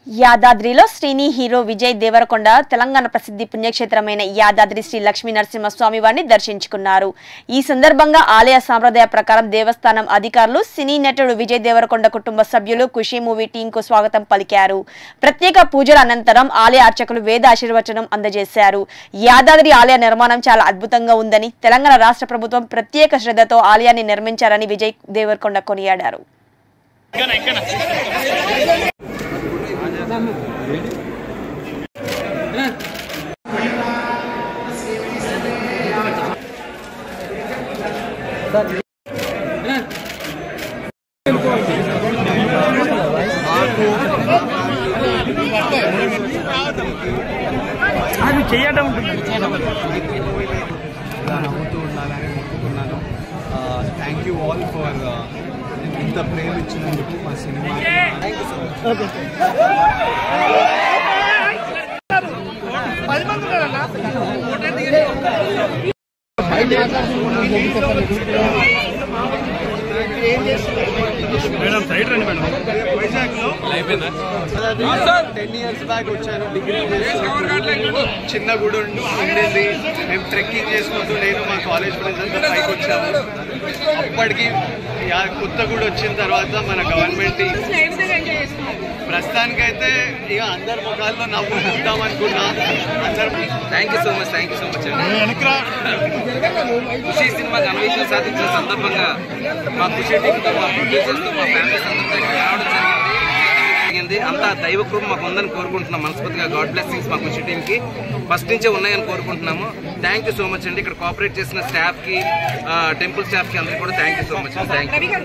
యాదాద్రిలో శ్రీని హీరో విజయ్ దేవరకొండ తెలంగాణ ప్రసిద్ధి పుణ్యక్షేత్రమైన యాదాద్రి శ్రీ లక్ష్మీ నరసింహస్వామి వారిని దర్శించుకున్నారు ఈ సందర్భంగా ఆలయ సాంప్రదాయ ప్రకారం దేవస్థానం అధికారులు సినీ నటుడు విజయ్ దేవరకొండ కుటుంబ సభ్యులు ఖుషి మూవీ టీంకు స్వాగతం పలికారు ప్రత్యేక పూజల అనంతరం ఆలయ అర్చకులు వేద ఆశీర్వచనం అందజేశారు యాదాద్రి ఆలయ నిర్మాణం చాలా అద్భుతంగా ఉందని తెలంగాణ రాష్ట్ర ప్రభుత్వం ప్రత్యేక శ్రద్ధతో ఆలయాన్ని నిర్మించారని విజయ్ దేవరకొండ కొనియాడారు అది చేయడం ఇలా నవ్వుతూ ఉండాలని మొక్కుకున్నాను థ్యాంక్ యూ ఆల్ ఫర్ ఇంత ప్రేమ ఇచ్చినందుకు మా cinema thank you so much madam side రండి మేడం వైజాగ్ లో టెన్ ఇయర్స్ బ్యాక్ వచ్చాను డిగ్రీ చేస్తున్నప్పుడు చిన్న గుడి ఉండి- ఉండేది మేము ట్రెక్కింగ్ చేసుకుంటూ నేను మా కాలేజ్ ఫ్రెండ్స్ అంతా పైకి వచ్చాము అప్పటికి యా- కొత్త గుడి వచ్చిన తర్వాత మన గవర్నమెంట్ ప్రస్తుతానికైతే ఇక అందరి ముఖాల్లో నవ్వు ఉంటాం అనుకున్నా అందరు thank you so much thank you so much అండి ఖుషి సినిమా ఘన విజయం సాధించిన సందర్భంగా మా ఖుషి టీంతో మా ప్రొడ్యూసర్స్తో మా ఫ్యామిలీస్ అందరితో ఇక్కడ రావడం జరిగింది జరిగింది అంతా దైవ కృప మాకు ఉందని కోరుకుంటున్నాం మనస్ఫూర్తిగా గాడ్ బ్లెస్సింగ్స్ మా ఖుషి టీంకి ఫస్ట్ నుంచే ఉన్నాయని కోరుకుంటున్నాము థ్యాంక్ యూ సో మచ్ అండి ఇక్కడ కోఆపరేట్ చేసిన స్టాఫ్కి టెంపుల్ స్టాఫ్కి అందరికీ కూడా thank you so much thank you